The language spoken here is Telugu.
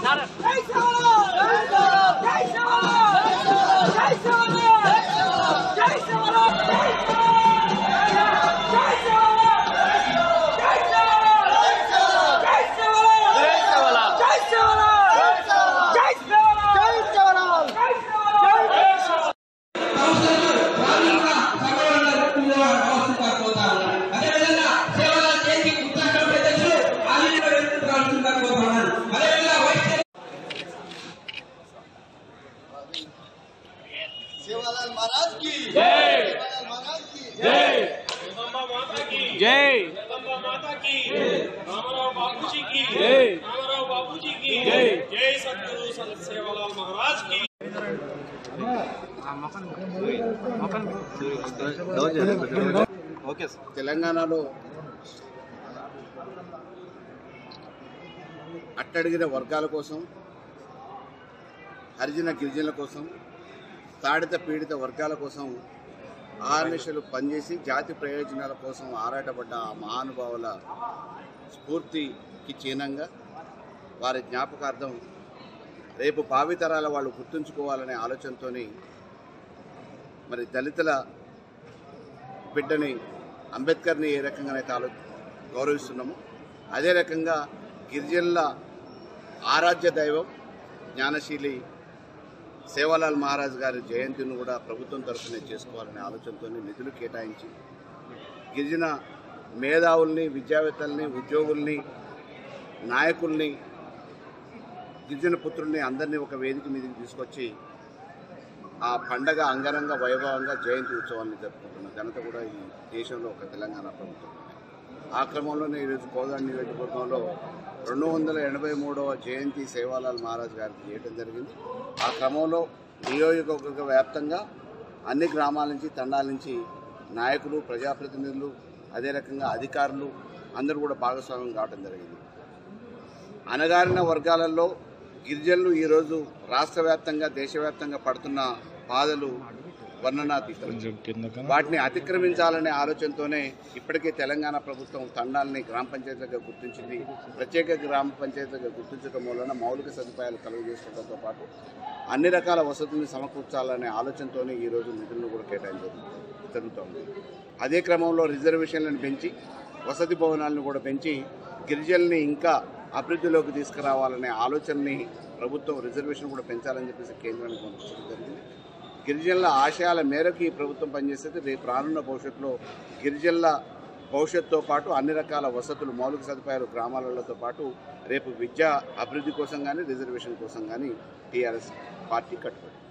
सेवालाल महाराज की सेवालाल महाराज की జై जगदम्बा माता की रामाराव बाबूजी की जय। रामाराव बाबूजी की जय। जय सदगुरु संत सेवालाल महाराज की ఓకే సార్ తెలంగాణలో అట్టడిగిన వర్గాల కోసం హరిజన గిరిజనుల కోసం తాడిత పీడిత వర్గాల కోసం ఆర్నిషలు పనిచేసి జాతి ప్రయోజనాల కోసం ఆరాటపడ్డ ఆ మహానుభావుల స్ఫూర్తికి చిహ్నంగా వారి జ్ఞాపకార్థం రేపు భావితరాల వాళ్ళు గుర్తుంచుకోవాలనే ఆలోచనతోని మరి దళితుల బిడ్డని అంబేద్కర్ని ఏ రకంగానైతే ఆలో గౌరవిస్తున్నామో అదే రకంగా గిరిజనుల ఆరాధ్య దైవం జ్ఞానశీలి సేవాలాల్ మహారాజ్ గారి జయంతిని కూడా ప్రభుత్వం తరఫునే చేసుకోవాలనే ఆలోచనతో నిధులు కేటాయించి గిరిజన మేధావుల్ని విద్యావేత్తల్ని ఉద్యోగుల్ని నాయకుల్ని గిరిజన పుత్రుల్ని అందరినీ ఒక వేదిక మీదకి తీసుకొచ్చి ఆ పండగ అంగరంగ వైభవంగా జయంతి ఉత్సవాన్ని జరుపుకుంటున్న ఘనత కూడా ఈ దేశంలో ఒక తెలంగాణ ప్రభుత్వం ఆ క్రమంలోనే ఈరోజు కోదాడ నియోజకవర్గంలో రెండు వందల ఎనభై మూడవ జయంతి సేవాలాల్ మహారాజ్ గారికి చేయడం జరిగింది ఆ క్రమంలో నియోజకవర్గ వ్యాప్తంగా అన్ని గ్రామాల నుంచి తండాల నుంచి నాయకులు ప్రజాప్రతినిధులు అదే రకంగా అధికారులు అందరూ కూడా భాగస్వామ్యం కావడం జరిగింది అణగారిన వర్గాలలో గిరిజనులు ఈరోజు రాష్ట్ర వ్యాప్తంగా దేశవ్యాప్తంగా పడుతున్న బాధలు వర్ణనాతీతం వాటిని అతిక్రమించాలనే ఆలోచనతోనే ఇప్పటికే తెలంగాణ ప్రభుత్వం తండాలని గ్రామ పంచాయతీలుగా గుర్తించింది ప్రత్యేక గ్రామ పంచాయతీలుగా గుర్తించడం వలన మౌలిక సదుపాయాలు కలుగజేసుకోవడంతో పాటు అన్ని రకాల వసతుల్ని సమకూర్చాలనే ఆలోచనతోనే ఈరోజు నిధులను కూడా కేటాయించడం జరుగుతోంది అదే క్రమంలో రిజర్వేషన్లను పెంచి వసతి భవనాలను కూడా పెంచి గిరిజనుల్ని ఇంకా అభివృద్ధిలోకి తీసుకురావాలనే ఆలోచనని ప్రభుత్వం రిజర్వేషన్ కూడా పెంచాలని చెప్పేసి కేంద్రానికి పంపించడం జరిగింది గిరిజనుల ఆశయాల మేరకు ఈ ప్రభుత్వం పనిచేస్తే రేపు రానున్న భవిష్యత్తులో గిరిజనుల భవిష్యత్తుతో పాటు అన్ని రకాల వసతులు మౌలిక సదుపాయాలు గ్రామాలతో పాటు రేపు విద్యా అభివృద్ధి కోసం కానీ రిజర్వేషన్ కోసం కానీ టీఆర్ఎస్ పార్టీ కట్టుబడి